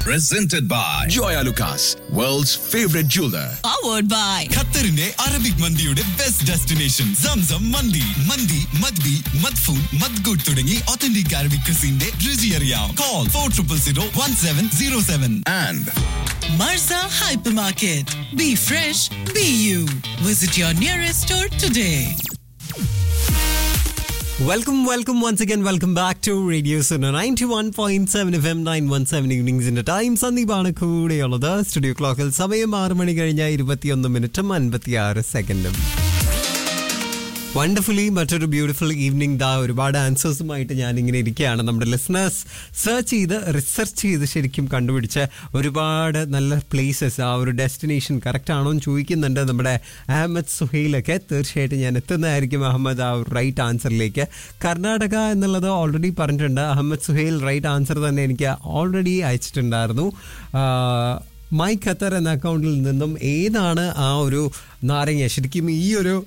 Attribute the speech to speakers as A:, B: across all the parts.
A: presented by
B: Joya Lucas, world's favorite jeweler.
C: powered by
D: ഖത്തറിന്റെ Arabic മന്തിയുടെ best destination Zamzam മന്തി മന്തി മദ്ബി മദ്ഫൂൻ മദ്ഗൂട്ട് തുടങ്ങി ഒത്തന്റിക് അറബിക് ക്രിസിന്റെ രുചി അറിയാം call four triple zero one seven zero seven
B: And
C: Marza Hypermarket. Be fresh, be you. Visit your nearest store today.
E: Welcome welcome once again welcome back to radio Suno ninety one point seven F M nine one seven ഈവനിങ്സിന്റെ time സന്ദീപാണ് കൂടെയുള്ളത് studio ക്ലോക്കിൽ സമയം ആറ് മണി കഴിഞ്ഞ ഇരുപത്തിയൊന്ന് മിനിറ്റും അൻപത്തിയാറ് സെക്കൻഡും വണ്ടർഫുള്ളി മറ്റൊരു ബ്യൂട്ടിഫുൾ ഈവനിങ് ദാ ഒരുപാട് ആൻസേഴ്സുമായിട്ട് ഞാനിങ്ങനെ ഇരിക്കുകയാണ് നമ്മുടെ ലിസണേഴ്സ് സെർച്ച് ചെയ്ത് റിസർച്ച് ചെയ്ത് ശരിക്കും കണ്ടുപിടിച്ച ഒരുപാട് നല്ല പ്ലേസസ് ആ ഒരു ഡെസ്റ്റിനേഷൻ കറക്റ്റ് ആണോ എന്ന് ചോദിക്കുന്നുണ്ട് നമ്മുടെ അഹമ്മദ് സുഹൈലൊക്കെ തീർച്ചയായിട്ടും ഞാൻ എത്തുന്നതായിരിക്കും അഹമ്മദ് ആ ഒരു റൈറ്റ് ആൻസറിലേക്ക് കർണാടക എന്നുള്ളത് ഓൾറെഡി പറഞ്ഞിട്ടുണ്ട് അഹമ്മദ് സുഹൈൽ റൈറ്റ് ആൻസർ തന്നെ എനിക്ക് ഓൾറെഡി അയച്ചിട്ടുണ്ടായിരുന്നു മൈ ഖത്തർ എന്ന അക്കൗണ്ടിൽ നിന്നും ഏതാണ് ആ ഒരു നാരങ്ങ ശരിക്കും ഈ ഒരു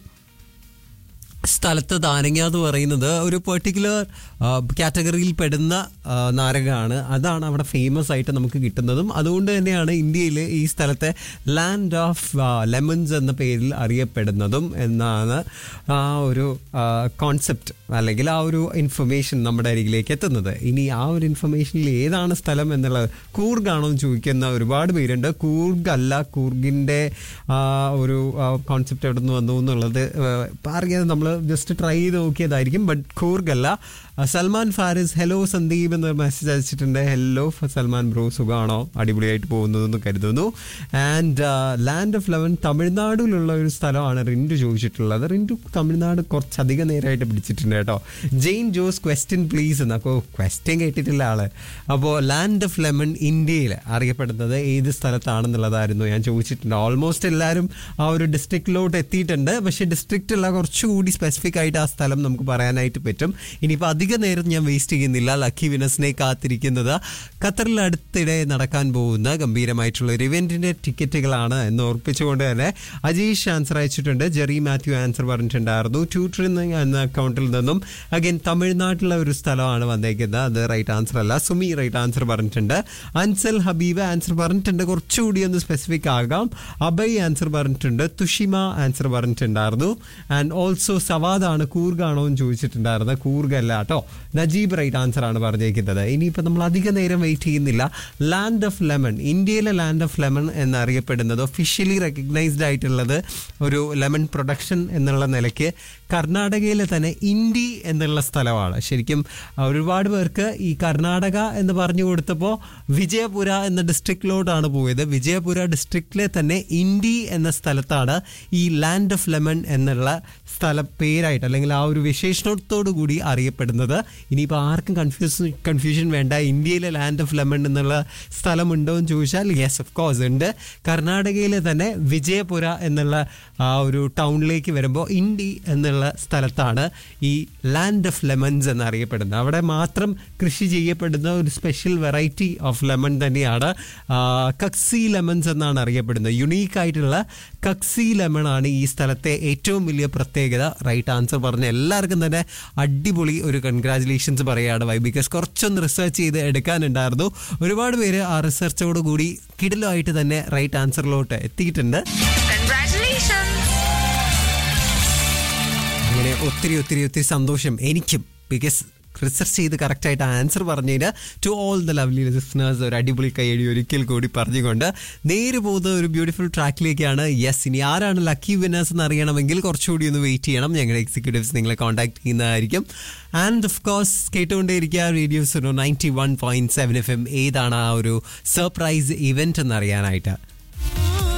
E: സ്ഥലത്ത് നാരങ്ങ എന്ന് പറയുന്നത് ഒരു പെർട്ടിക്കുലർ കാറ്റഗറിയിൽ പെടുന്ന ആ, നാരകമാണ് അതാണ് അവിടെ ഫേമസ് ആയിട്ട് നമുക്ക് കിട്ടുന്നതും അതുകൊണ്ട് തന്നെയാണ് ഇന്ത്യയിൽ ഈ സ്ഥലത്തെ ലാൻഡ് ഓഫ് ലെമൺസ് എന്ന പേരിൽ അറിയപ്പെടുന്നതും എന്നാണ് ആ ഒരു കോൺസെപ്റ്റ് അല്ലെങ്കിൽ ആ ഒരു ഇൻഫർമേഷൻ നമ്മുടെ അരികിലേക്ക് എത്തുന്നത് ഇനി ആ ഒരു ഇൻഫർമേഷനിൽ ഏതാണ് സ്ഥലം എന്നുള്ളത് കൂർഗാണോ എന്ന് ചോദിക്കുന്ന ഒരുപാട് പേരുണ്ട് കൂർഗ് അല്ല കൂർഗിൻ്റെ ആ ഒരു കോൺസെപ്റ്റ് എവിടെ നിന്ന് വന്നു എന്നുള്ളത് ആ, അറിയാതെ നമ്മൾ ജസ്റ്റ് ട്രൈ ചെയ്ത് നോക്കിയതായിരിക്കും ബട്ട് കൂർഗ് അല്ല ആ, സൽമാൻ ഫാരിസ് ഹലോ സന്ദീപ് എന്ന മെസ്സേജ് അയച്ചിട്ടുണ്ട് ഹലോ സൽമാൻ ബ്രോ സുഖമാണോ അടിപൊളിയായിട്ട് പോകുന്നതെന്ന് കരുതുന്നു ആൻഡ് ലാൻഡ് ഓഫ് ലെവൻ തമിഴ്നാടിലുള്ള ഒരു സ്ഥലമാണ് റിൻഡു ചോദിച്ചിട്ടുള്ളത് റിൻഡു തമിഴ്നാട് കുറച്ചധികം നേരമായിട്ട് പിടിച്ചിട്ടുണ്ട് കേട്ടോ ജെയിൻ ജോസ് ക്വസ്റ്റ്യൻ പ്ലീസ് എന്ന് അപ്പോൾ ക്വസ്റ്റ്യൻ കേട്ടിട്ടില്ല ആള് അപ്പോൾ ലാൻഡ് ഓഫ് ലെമൺ ഇന്ത്യയിൽ അറിയപ്പെടുന്നത് ഏത് സ്ഥലത്താണെന്നുള്ളതായിരുന്നു ഞാൻ ചോദിച്ചിട്ടുണ്ട് ഓൾമോസ്റ്റ് എല്ലാവരും ആ ഒരു ഡിസ്ട്രിക്റ്റിലോട്ട് എത്തിയിട്ടുണ്ട് പക്ഷേ ഡിസ്ട്രിക്റ്റ് അല്ല കുറച്ചുകൂടി സ്പെസിഫിക് ആയിട്ട് ആ സ്ഥലം നമുക്ക് പറയാനായിട്ട് പറ്റും ഇനിയിപ്പോൾ അധിക നേരം ഞാൻ വേസ്റ്റ് ചെയ്യുന്നില്ല ലക്കി വിനസിനെ കാത്തിരിക്കുന്നത് ഖത്തറിൽ അടുത്തിടെ നടക്കാൻ പോകുന്ന ഗംഭീരമായിട്ടുള്ള ഒരു ഇവന്റിന്റെ ടിക്കറ്റുകളാണ് എന്ന് ഓർപ്പിച്ചുകൊണ്ട് തന്നെ അജീഷ് ആൻസർ അയച്ചിട്ടുണ്ട് ജെറി മാത്യു ആൻസർ പറഞ്ഞിട്ടുണ്ടായിരുന്നു ട്യൂട്ടർ എന്ന അക്കൗണ്ടിൽ നിന്നും അഗൈൻ തമിഴ്നാട്ടിലെ ഒരു സ്ഥലമാണ് വന്നേക്കുന്നത് അത് റൈറ്റ് ആൻസർ അല്ല സുമി റൈറ്റ് ആൻസർ പറഞ്ഞിട്ടുണ്ട് അൻസൽ ഹബീബ് ആൻസർ പറഞ്ഞിട്ടുണ്ട് കുറച്ചുകൂടി ഒന്ന് സ്പെസിഫിക് ആകാം അബൈ ആൻസർ പറഞ്ഞിട്ടുണ്ട് തുഷിമ ആൻസർ പറഞ്ഞിട്ടുണ്ടായിരുന്നു ആൻഡ് ഓൾസോ സവാദാണ് കൂർഗാണോ എന്ന് ചോദിച്ചിട്ടുണ്ടായിരുന്നത് കൂർഗ് അല്ല കേട്ടോ നജീബ് റൈറ്റ് ആൻസർ ആണ് പറഞ്ഞേക്കുന്നത് ഇനിയിപ്പോൾ നമ്മൾ അധിക നേരം വെയിറ്റ് ചെയ്യുന്നില്ല ലാൻഡ് ഓഫ് ലെമൺ ഇന്ത്യയിലെ ലാൻഡ് ഓഫ് ലെമൺ എന്നറിയപ്പെടുന്നത് ഒഫീഷ്യലി റെക്കഗ്നൈസ്ഡ് ആയിട്ടുള്ളത് ഒരു ലെമൺ പ്രൊഡക്ഷൻ എന്നുള്ള നിലയ്ക്ക് കർണാടകയിലെ തന്നെ ഇൻഡി എന്നുള്ള സ്ഥലമാണ് ശരിക്കും ഒരുപാട് പേർക്ക് ഈ കർണാടക എന്ന് പറഞ്ഞു കൊടുത്തപ്പോൾ വിജയപുര എന്ന ഡിസ്ട്രിക്റ്റിലോട്ടാണ് പോയത് വിജയപുര ഡിസ്ട്രിക്റ്റിലെ തന്നെ ഇൻഡി എന്ന സ്ഥലത്താണ് ഈ ലാൻഡ് ഓഫ് ലെമൺ എന്നുള്ള സ്ഥല പേരായിട്ട് അല്ലെങ്കിൽ ആ ഒരു വിശേഷണത്തോടു കൂടി അറിയപ്പെടുന്നത് ഇനിയിപ്പോൾ ആർക്കും കൺഫ്യൂസ് കൺഫ്യൂഷൻ വേണ്ട ഇന്ത്യയിലെ ലാൻഡ് ഓഫ് ലെമൺ എന്നുള്ള സ്ഥലമുണ്ടോ എന്ന് ചോദിച്ചാൽ യെസ് ഓഫ് കോഴ്സ് ഉണ്ട് കർണാടകയിലെ തന്നെ വിജയപുര എന്നുള്ള ആ ഒരു ടൗണിലേക്ക് വരുമ്പോൾ ഇൻഡി എന്നുള്ള സ്ഥലത്താണ് ഈ ലാൻഡ് ഓഫ് ലെമൺസ് എന്നറിയപ്പെടുന്നത് അവിടെ മാത്രം കൃഷി ചെയ്യപ്പെടുന്ന ഒരു സ്പെഷ്യൽ വെറൈറ്റി ഓഫ് ലെമൺ തന്നെയാണ് ആ, കക്സി ലെമൺസ് എന്നാണ് അറിയപ്പെടുന്നത് യുണീക്ക് ആയിട്ടുള്ള കക്സി ലെമൺ ആണ് ഈ സ്ഥലത്തെ ഏറ്റവും വലിയ പ്രത്യേകത റൈറ്റ് ആൻസർ പറഞ്ഞ എല്ലാവർക്കും തന്നെ അടിപൊളി ഒരു കൺഗ്രാചുലേഷൻസ് പറയുകയാണ് വൈ ബിക്കോസ് കുറച്ചൊന്ന് റിസർച്ച് ചെയ്ത് എടുക്കാനുണ്ടായിരുന്നു ഒരുപാട് പേര് ആ റിസർച്ചോട് കൂടി കിടലുമായിട്ട് തന്നെ റൈറ്റ് ആൻസറിലോട്ട് എത്തിയിട്ടുണ്ട് അങ്ങനെ ഒത്തിരി ഒത്തിരി ഒത്തിരി സന്തോഷം എനിക്കും ബിക്കോസ് റിസർച്ച് ചെയ്ത് കറക്റ്റായിട്ട് ആൻസർ പറഞ്ഞതിന് to all the lovely listeners ഒരു അടിപൊളി കൈയടി ഒരിക്കൽ കൂടി പറഞ്ഞുകൊണ്ട് നേരെ പോകുന്ന ഒരു ബ്യൂട്ടിഫുൾ ട്രാക്കിലേക്കാണ് യെസ് ഇനി ആരാണ് ലക്കി വിന്നേഴ്സ് എന്ന് അറിയണമെങ്കിൽ കുറച്ചുകൂടി ഒന്ന് വെയിറ്റ് ചെയ്യണം ഞങ്ങളുടെ എക്സിക്യൂട്ടീവ്സ് നിങ്ങളെ കോൺടാക്ട് ചെയ്യുന്നതായിരിക്കും ആൻഡ് ഓഫ് കോഴ്സ് കേട്ടുകൊണ്ടേയിരിക്കുക radio's ninety one point seven F M ഏതാണ് ആ ഒരു സർപ്രൈസ് ഇവന്റ് എന്ന് അറിയാനായിട്ട്